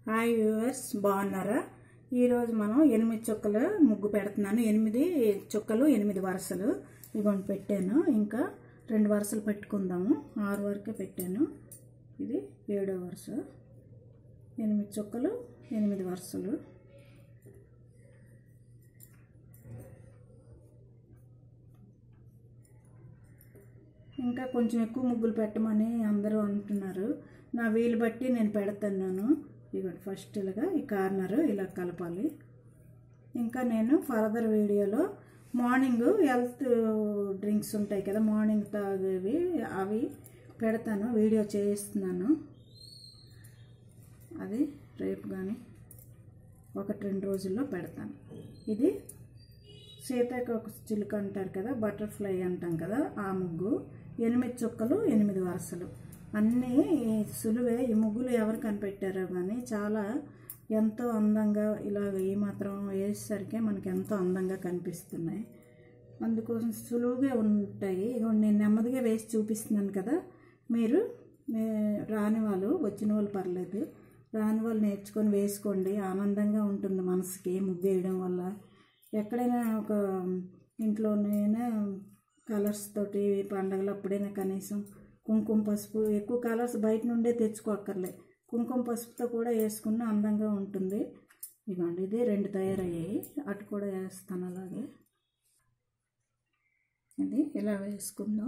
hi viewers బాగున్నారా ఈరోజు మనం ఎనిమిది చుక్కలు ముగ్గు పెడుతున్నాను ఎనిమిది చుక్కలు ఎనిమిది వరుసలు ఇవన్నీ పెట్టాను ఇంకా రెండు వరుసలు పెట్టుకుందాము ఆరు వరకే పెట్టాను ఇది ఏడో వరుస ఎనిమిది చుక్కలు ఎనిమిది వరుసలు ఇంకా కొంచెం ఎక్కువ ముగ్గులు పెట్టమని అందరూ అంటున్నారు నా వీలు బట్టి నేను పెడతాను ఇవ్వండి ఫస్ట్ ఇలాగా ఈ కార్నర్ ఇలా కలపాలి ఇంకా నేను ఫర్దర్ వీడియోలో మార్నింగ్ హెల్త్ డ్రింక్స్ ఉంటాయి కదా మార్నింగ్ తాగేవి అవి పెడతాను వీడియో చేయిస్తున్నాను అది రేపు కానీ ఒకటి రెండు రోజుల్లో పెడతాను ఇది సీతాకోక చిలుక అంటారు కదా బటర్ఫ్లై అంటాం కదా ఆ ముగ్గు ఎనిమిది చుక్కలు ఎనిమిది వరుసలు అన్నీ సులువే ఈ ముగ్గులు ఎవరు కనిపెట్టారో కానీ చాలా ఎంతో అందంగా ఇలాగ ఈ మాత్రం వేసేసరికి మనకి ఎంతో అందంగా కనిపిస్తున్నాయి అందుకోసం సులువుగా ఉంటాయి ఇగో నేను నెమ్మదిగా వేసి చూపిస్తున్నాను కదా మీరు నే- రాని వాళ్ళు వచ్చిన వాళ్ళు పర్లేదు రాని వాళ్ళు నేర్చుకొని వేసుకోండి ఆనందంగా ఉంటుంది మనసుకి ముగ్గు వేయడం వల్ల ఎక్కడైనా ఒక ఇంట్లోనైనా కలర్స్ తోటి పండగలు అప్పుడైనా కనీసం కుంకుమ పసుపు ఎక్కువ కలర్స్ బయట నుండే తెచ్చుకోక్కర్లే కుంకుమ పసుపుతో కూడా వేసుకున్న అందంగా ఉంటుంది ఇదిగోండి ఇది రెండు తయారయ్యాయి అటు కూడా వేస్తాను అలాగే ఇది ఇలా వేసుకుందాం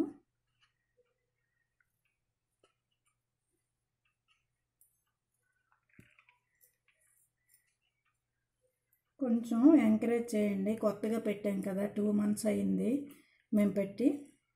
కొంచెం ఎంకరేజ్ చేయండి కొత్తగా పెట్టాం కదా టూ మంత్స్ అయింది మేము పెట్టి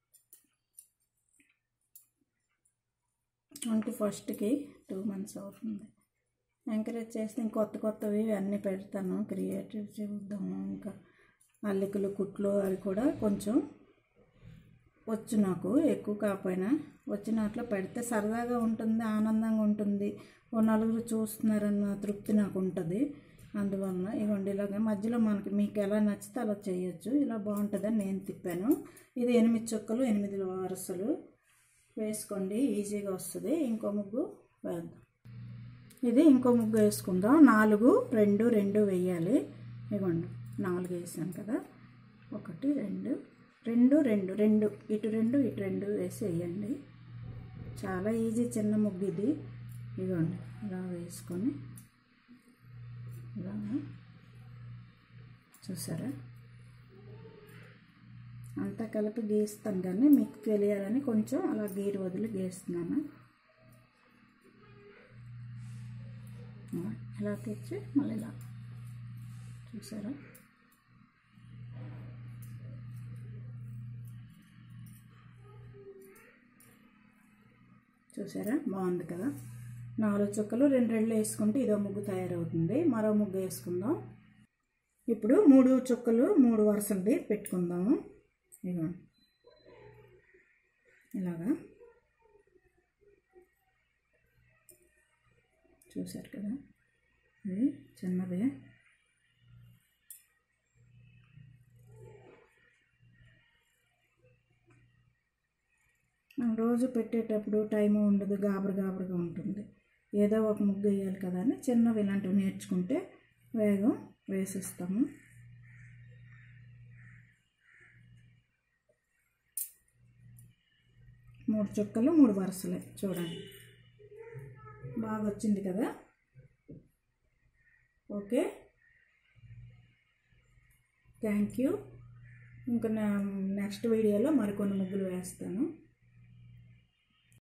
ట్వంటీ ఫస్ట్కి టూ మంత్స్ అవుతుంది ఎంకరేజ్ చేస్తే ఇంక కొత్త కొత్తవి అన్నీ పెడతాను క్రియేటివ్ చూద్దాము ఇంకా అల్లికలు కుట్లు అవి కూడా కొంచెం వచ్చు నాకు ఎక్కువ కాకపోయినా వచ్చినట్లు పెడితే సరదాగా ఉంటుంది ఆనందంగా ఉంటుంది ఓ నలుగురు చూస్తున్నారన్న తృప్తి నాకు ఉంటుంది అందువలన ఇవ్వండి ఇలాగ మధ్యలో మనకి మీకు ఎలా నచ్చితే అలా చేయొచ్చు ఇలా బాగుంటుందని నేను తిప్పాను ఇది ఎనిమిది చుక్కలు ఎనిమిది వరుసలు వేసుకోండి ఈజీగా వస్తుంది ఇంకో ముగ్గు వేద్దాం ఇది ఇంకో ముగ్గు వేసుకుందాం నాలుగు రెండు రెండు వేయాలి ఇవ్వండి నాలుగు వేసాను కదా ఒకటి రెండు రెండు రెండు రెండు ఇటు రెండు ఇటు రెండు వేసి వేయండి చాలా ఈజీ చిన్న ముగ్గు ఇది ఇదిగోండి ఇలా వేసుకొని ఇలా చూసారా అంతా కలిపి గీస్తాను కానీ మీకు తెలియాలని కొంచెం అలా గీరు వదిలి గీస్తున్నాను ఇలా తెచ్చి మళ్ళీ ఇలా చూసారా చూసారా బాగుంది కదా నాలుగు చుక్కలు రెండు రెళ్ళు వేసుకుంటే ఇదో ముగ్గు తయారవుతుంది మరో ముగ్గు వేసుకుందాం ఇప్పుడు మూడు చుక్కలు మూడు వరుసలది పెట్టుకుందాము ఇదిగో ఇలాగా చూశారు కదా ఇది చిన్నది మనం రోజు పెట్టేటప్పుడు టైము ఉండదు గాబరు గాబరుగా ఉంటుంది ఏదో ఒక ముగ్గు వేయాలి కదా అని చిన్నవి ఇలాంటివి నేర్చుకుంటే వేగం వేసిస్తాము మూడు చుక్కలు మూడు వరుసలే చూడండి బాగా వచ్చింది కదా ఓకే థ్యాంక్ యూ ఇంకా నా నెక్స్ట్ వీడియోలో మరికొన్ని ముగ్గులు వేస్తాను